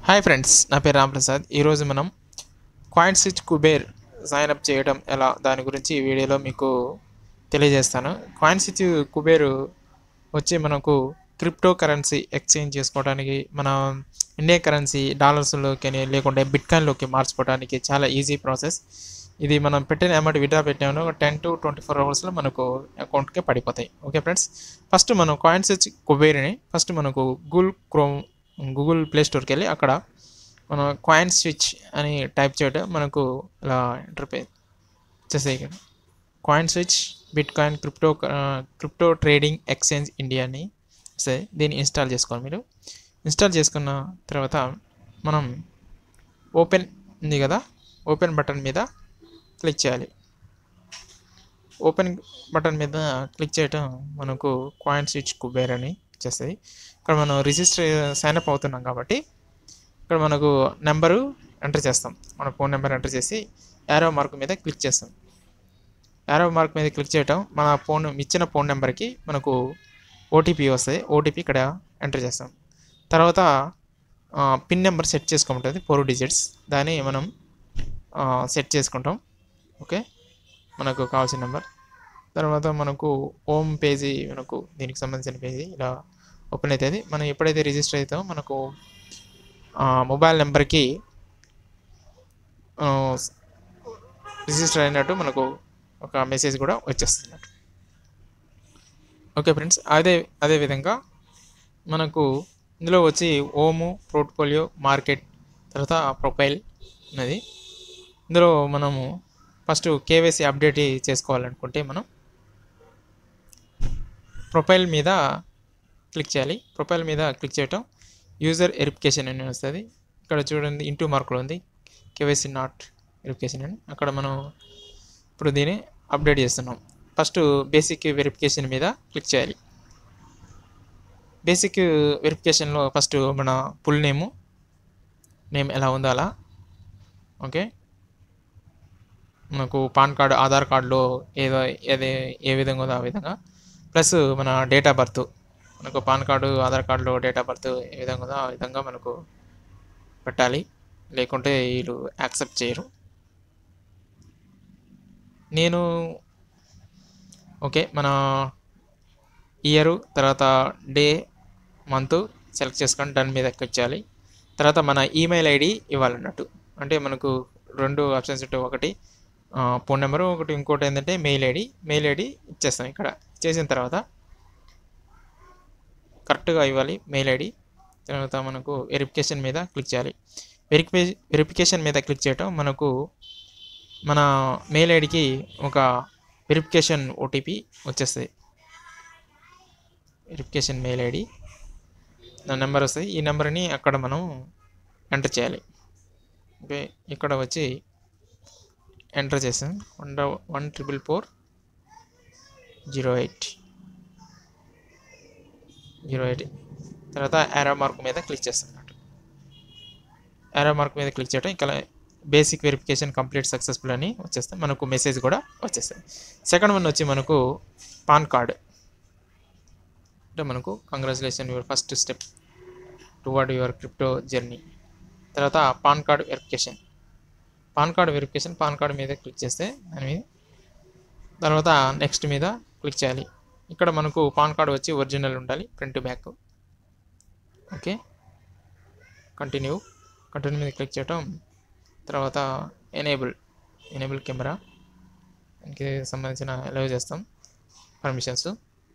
hi friends నా పేరు రాంప్రసాద్ ఈరోజు మనం coin switch Kuber sign up చేయడం ఎలా దాని గురించి ఈ వీడియోలో మీకు తెలియజేస్తాను కాయిన్ స్విచ్ కుబేర్ వచ్చి మనకు క్రిప్టో కరెన్సీ ఎక్స్చేంజ్ చేసుకోవడానికి మన ఇండియన్ కరెన్సీ డాలర్స్లోకి లేకుంటే బిట్కాయిన్లోకి మార్చుకోవడానికి చాలా ఈజీ ప్రాసెస్ ఇది మనం పెట్టిన అమౌంట్ విడ్రా పెట్టామో టెన్ టు ట్వంటీ ఫోర్ అవర్స్లో మనకు అకౌంట్కి పడిపోతాయి ఓకే ఫ్రెండ్స్ ఫస్ట్ మనం కాయిన్ స్విచ్ కుబేర్ని ఫస్ట్ మనకు గూగుల్ క్రోమ్ గూగుల్ ప్లే స్టోర్కి వెళ్ళి అక్కడ మనం కాయిన్ స్విచ్ అని టైప్ చేయడం మనకు ఇలా ఇంటర్పేజ్ వచ్చేసాయి ఇక్కడ coin switch bitcoin crypto crypto trading exchange India అని సరే దీన్ని ఇన్స్టాల్ చేసుకోవాలి మీరు ఇన్స్టాల్ చేసుకున్న తర్వాత మనం ఓపెన్ ఉంది కదా ఓపెన్ బటన్ మీద క్లిక్ చేయాలి ఓపెన్ బటన్ మీద క్లిక్ చేయటం మనకు కాయిన్ స్విచ్ కుబేర్ అని వచ్చేస్తుంది ఇక్కడ మనం రిజిస్టర్ సైన్అప్ అవుతున్నాం కాబట్టి ఇక్కడ మనకు నెంబరు ఎంటర్ చేస్తాం మన ఫోన్ నెంబర్ ఎంటర్ చేసి యారో మార్క్ మీద క్లిక్ చేస్తాం యారో మార్క్ మీద క్లిక్ చేయటం మన ఫోన్ ఇచ్చిన ఫోన్ నెంబర్కి మనకు ఓటీపీ వస్తుంది ఓటీపీ ఇక్కడ ఎంటర్ చేస్తాం తర్వాత పిన్ నెంబర్ సెట్ చేసుకోమంటుంది ఫోర్ డిజిట్స్ దాన్ని మనం సెట్ చేసుకుంటాం ఓకే మనకు కావాల్సిన నెంబర్ తర్వాత మనకు హోమ్ పేజీ మనకు దీనికి సంబంధించిన పేజీ ఇలా ఓపెన్ అవుతుంది మనం ఎప్పుడైతే రిజిస్టర్ అవుతామో మనకు మొబైల్ నెంబర్కి రిజిస్టర్ అయినట్టు మనకు ఒక మెసేజ్ కూడా వచ్చేస్తున్నట్టు ఓకే ఫ్రెండ్స్ అదే అదేవిధంగా మనకు ఇందులో వచ్చి ఓము పోర్ట్ఫోలియో మార్కెట్ తర్వాత ప్రొఫైల్ ఉన్నది ఇందులో మనము ఫస్ట్ కేవైసీ అప్డేట్ చేసుకోవాలనుకుంటే మనం ప్రొఫైల్ మీద క్లిక్ చేయాలి ప్రొఫైల్ మీద క్లిక్ చేయటం యూజర్ వెరిఫికేషన్ అని వస్తుంది ఇక్కడ చూడండి ఇంటూ మార్కులు ఉంది కేవైసీ నాట్ వెరిఫికేషన్ అని అక్కడ మనం ఇప్పుడు దీన్ని అప్డేట్ చేస్తున్నాం ఫస్ట్ బేసిక్ వెరిఫికేషన్ మీద క్లిక్ చేయాలి బేసిక్ వెరిఫికేషన్లో ఫస్ట్ మన ఫుల్ నేము నేమ్ ఎలా ఉందో అలా ఓకే మనకు పాన్ కార్డు ఆధార్ కార్డులో ఏదో ఏది ఏ విధంగా ఉందో ఆ విధంగా ప్లస్ మన డేట్ ఆఫ్ బర్త్ మనకు పాన్ కార్డు ఆధార్ కార్డులో డేట్ ఆఫ్ బర్త్ ఏ విధంగా ఉందో ఆ విధంగా మనకు పెట్టాలి లేకుంటే వీళ్ళు యాక్సెప్ట్ చేయరు నేను ఓకే మన ఇయరు తర్వాత డే మంత్ సెలెక్ట్ చేసుకొని డన్ మీద క్లిక్ చేయాలి తర్వాత మన ఈమెయిల్ ఐడి ఇవ్వాలన్నట్టు అంటే మనకు రెండు ఆప్షన్స్ ఉంటాయి ఒకటి ఫోన్ నెంబరు ఒకటి ఇంకోటి ఏంటంటే మెయిల్ ఐడి మెయిల్ ఐడి ఇచ్చేస్తాం ఇక్కడ చేసిన తర్వాత కరెక్ట్గా ఇవ్వాలి మెయిల్ ఐడి తర్వాత మనకు వెరిఫికేషన్ మీద క్లిక్ చేయాలి వెరిఫికే వెరిఫికేషన్ మీద క్లిక్ చేయటం మనకు మన మెయిల్ ఐడికి ఒక వెరిఫికేషన్ ఓటీపీ వచ్చేస్తుంది వెరిఫికేషన్ మెయిల్ ఐడి నా నెంబర్ వస్తుంది ఈ నెంబర్ని అక్కడ మనం ఎంటర్ చేయాలి ఓకే ఇక్కడ వచ్చి ఎంటర్ చేసాం one one triple four zero eight zero eight తర్వాత యారో మార్క్ మీద క్లిక్ చేస్తాం అన్నట్టు యారో మార్క్ మీద క్లిక్ చేయడం ఇంకా బేసిక్ వెరిఫికేషన్ కంప్లీట్ సక్సెస్ఫుల్ అని వచ్చేస్తే మనకు మెసేజ్ కూడా వచ్చేస్తుంది సెకండ్ వన్ వచ్చి మనకు పాన్ కార్డ్ అంటే మనకు congratulation your first step toward your crypto journey తర్వాత PAN card verification PAN card verification PAN card మీద క్లిక్ చేస్తే దాని మీద తర్వాత నెక్స్ట్ మీద క్లిక్ చేయాలి ఇక్కడ మనకు పాన్ కార్డ్ వచ్చి ఒరిజినల్ ఉండాలి front back okay continue continue మీద క్లిక్ చేయటం తర్వాత ఎనేబుల్ ఎనేబుల్ కెమెరా దానికి సంబంధించిన అలౌ చేస్తాం పర్మిషన్స్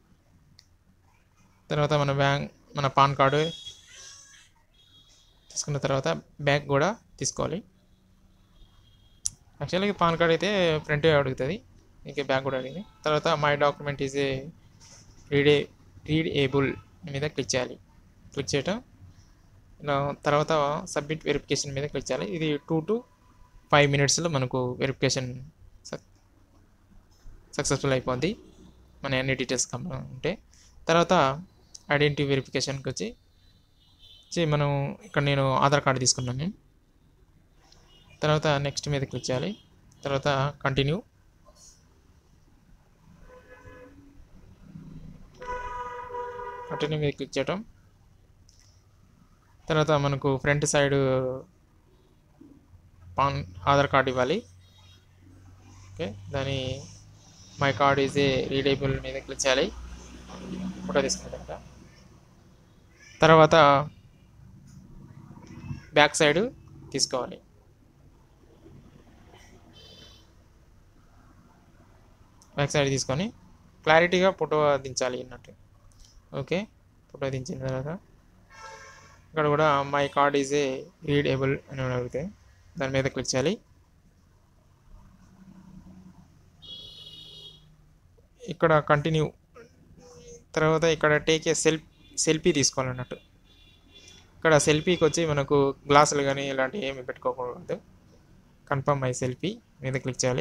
తర్వాత మన బ్యాంక్ మన పాన్ కార్డు తీసుకున్న తర్వాత బ్యాగ్ కూడా తీసుకోవాలి యాక్చువల్గా పాన్ కార్డ్ అయితే ఫ్రంట్ అడుగుతుంది ఇంకా బ్యాగ్ కూడా అడిగింది తర్వాత my document is a read readable మీద క్లిక్ చేయాలి క్లిక్ చేయటం ఇలా తర్వాత సబ్మిట్ వెరిఫికేషన్ మీద క్లిక్ చేయాలి ఇది టూ టు ఫైవ్ మినిట్స్లో మనకు వెరిఫికేషన్ సక్సెస్ఫుల్ అయిపోద్ది మన అన్ని డీటెయిల్స్ ఉంటే తర్వాత ఐడెంటిటీ వెరిఫికేషన్కి వచ్చి వచ్చి మనం ఇక్కడ నేను ఆధార్ కార్డు తీసుకున్నాను నేను తర్వాత నెక్స్ట్ మీద క్లిక్ చేయాలి తర్వాత కంటిన్యూ కంటిన్యూ మీద క్లిక్ చేయటం తర్వాత మనకు front side PAN Aadhaar card ఇవ్వాలి ఓకే దాని my card is a readable మీద క్లిక్ చేయాలి ఫోటో తీసుకుంటాం తర్వాత బ్యాక్ సైడ్ తీసుకోవాలి బ్యాక్ సైడ్ తీసుకొని క్లారిటీగా ఫోటో దించాలి అన్నట్టు ఓకే ఫోటో దించిన తర్వాత ఇక్కడ కూడా my card is a readable అని అడిగితే దాని మీద క్లిక్ చేయాలి ఇక్కడ కంటిన్యూ తర్వాత ఇక్కడ టేక్ ఏ సెల్ సెల్ఫీ తీసుకోవాలన్నట్టు ఇక్కడ సెల్ఫీకి వచ్చి మనకు గ్లాసులు కానీ ఇలాంటివి ఏమి పెట్టుకోకూడదు కన్ఫర్మ్ మై సెల్ఫీ మీద క్లిక్ చేయాలి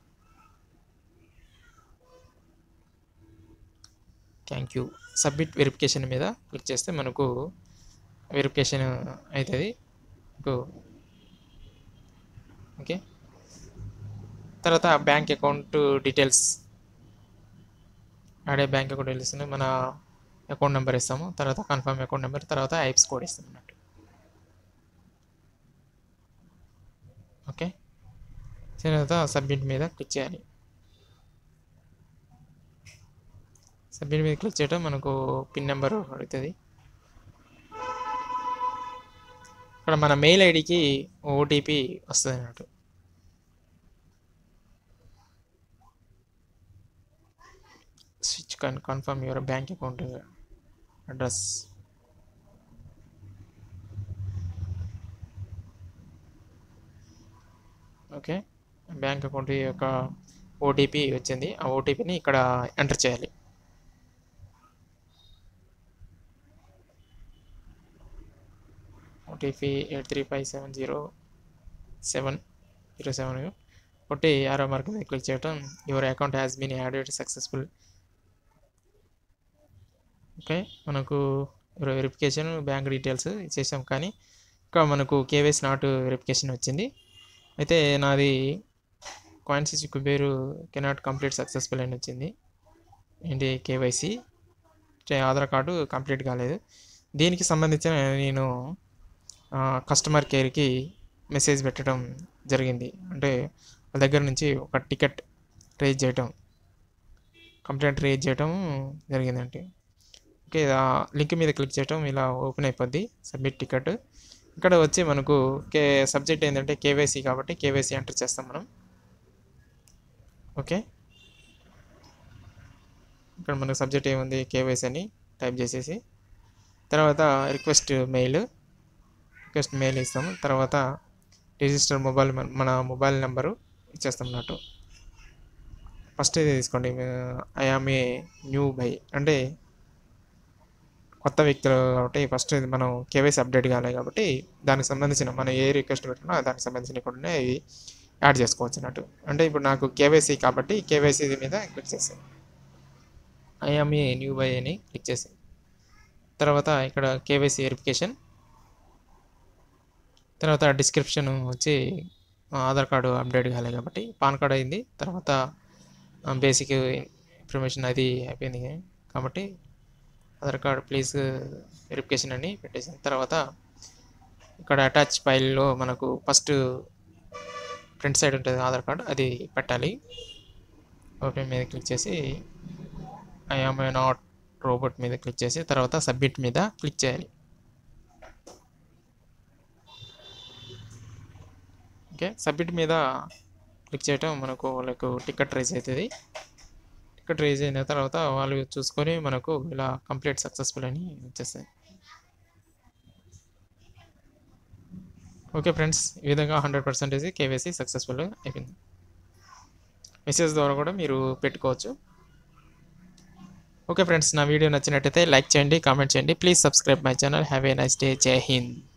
థ్యాంక్ యూ సబ్మిట్ వెరిఫికేషన్ మీద క్లిక్ చేస్తే మనకు వెరిఫికేషన్ అవుతుంది మీకు ఓకే తర్వాత బ్యాంక్ అకౌంట్ డీటెయిల్స్ ఆడే బ్యాంక్ అకౌంట్ డీటెయిల్స్ మన అకౌంట్ నెంబర్ ఇస్తాము తర్వాత కన్ఫర్మ్ అకౌంట్ నెంబర్ తర్వాత ఐప్స్ కోడ్ ఇస్తాం అన్నట్టు ఓకే తర్వాత సబ్మిట్ మీద క్లిక్ చేయాలి సబ్మిట్ మీద క్లిక్ చేయడం మనకు పిన్ నెంబర్ అడుగుతుంది ఇక్కడ మన మెయిల్ ఐడికి ఓటీపీ వస్తుంది అన్నట్టు switch con confirm your bank account address okay bank account యొక్క ఓటీపీ వచ్చింది ఆ ఓటీపీని ఇక్కడ ఎంటర్ చేయాలి OTP eight three five seven zero seven zero seven ఒకటి ఆరో మార్క్ మీద క్లిక్ చేయటం your account has been added successful okay మనకు వెరిఫికేషన్ బ్యాంక్ డీటెయిల్స్ ఇచ్చేసాం కానీ ఇంకా మనకు కేవైసీ నాట్ వెరిఫికేషన్ వచ్చింది అయితే నాది coins Kuber cannot complete successful అని వచ్చింది ఏంటి కేవైసీ ఆధార్ కార్డు కంప్లీట్ కాలేదు దీనికి సంబంధించిన నేను కస్టమర్ కేర్కి మెసేజ్ పెట్టడం జరిగింది అంటే వాళ్ళ దగ్గర నుంచి ఒక టికెట్ రేజ్ చేయటం కంప్లైంట్ రేజ్ చేయటం జరిగిందంటే ఓకే ఆ లింక్ మీద క్లిక్ చేయటం ఇలా ఓపెన్ అయిపోద్ది సబ్మిట్ టికెట్ ఇక్కడ వచ్చి మనకు కే సబ్జెక్ట్ ఏంటంటే కేవైసీ కాబట్టి కేవైసీ ఎంటర్ చేస్తాం మనం ఓకే ఇక్కడ మనకు సబ్జెక్ట్ ఏముంది కేవైసీ అని టైప్ చేసేసి తర్వాత రిక్వెస్ట్ మెయిల్ రిక్వెస్ట్ మెయిల్ ఇస్తాము తర్వాత రిజిస్టర్ మొబైల్ మన మొబైల్ నెంబరు ఇచ్చేస్తాం అన్నట్టు ఫస్ట్ ఇది తీసుకోండి ఐఆమ్ ఏ న్యూ బై అంటే కొత్త వ్యక్తులు కాబట్టి ఫస్ట్ ఇది మనం కేవైసీ అప్డేట్ కావాలి కాబట్టి దానికి సంబంధించిన మనం ఏ రిక్వెస్ట్ పెట్టినా దానికి సంబంధించిన కూడా ఇవి యాడ్ చేసుకోవచ్చు అన్నట్టు అంటే ఇప్పుడు నాకు కేవైసీ కాబట్టి కేవైసీ మీద క్లిక్ చేసాను ఐఆమ్ ఏ న్యూ బై అని క్లిక్ చేసాను తర్వాత ఇక్కడ కేవైసీ వెరిఫికేషన్ తర్వాత డిస్క్రిప్షన్ వచ్చి ఆధార్ కార్డు అప్డేట్ కాలేదు కాబట్టి పాన్ కార్డ్ అయింది తర్వాత బేసిక్ ఇన్ఫర్మేషన్ అది అయిపోయింది కాబట్టి ఆధార్ కార్డ్ ప్లీజ్ వెరిఫికేషన్ అని పెట్టేసిన తర్వాత ఇక్కడ అటాచ్ ఫైల్లో మనకు ఫస్ట్ ఫ్రంట్ సైడ్ ఉంటుంది ఆధార్ కార్డ్ అది పెట్టాలి ఓపెన్ మీద క్లిక్ చేసి ఐఎమ్ నాట్ రోబోట్ మీద క్లిక్ చేసి తర్వాత సబ్మిట్ మీద క్లిక్ చేయాలి ఓకే సబ్మిట్ మీద క్లిక్ చేయటం మనకు వాళ్ళకు టికెట్ రైజ్ అవుతుంది టికెట్ రైజ్ అయిన తర్వాత వాళ్ళు చూసుకొని మనకు ఇలా కంప్లీట్ సక్సెస్ఫుల్ అని వచ్చేస్తాయి ఓకే ఫ్రెండ్స్ ఈ విధంగా హండ్రెడ్ పర్సెంటేజ్ కేవైసీ సక్సెస్ఫుల్ అయిపోయింది మెసేజ్ ద్వారా కూడా మీరు పెట్టుకోవచ్చు ఓకే ఫ్రెండ్స్ నా వీడియో నచ్చినట్టయితే లైక్ చేయండి కామెంట్ చేయండి please subscribe my channel have a nice day Jai Hind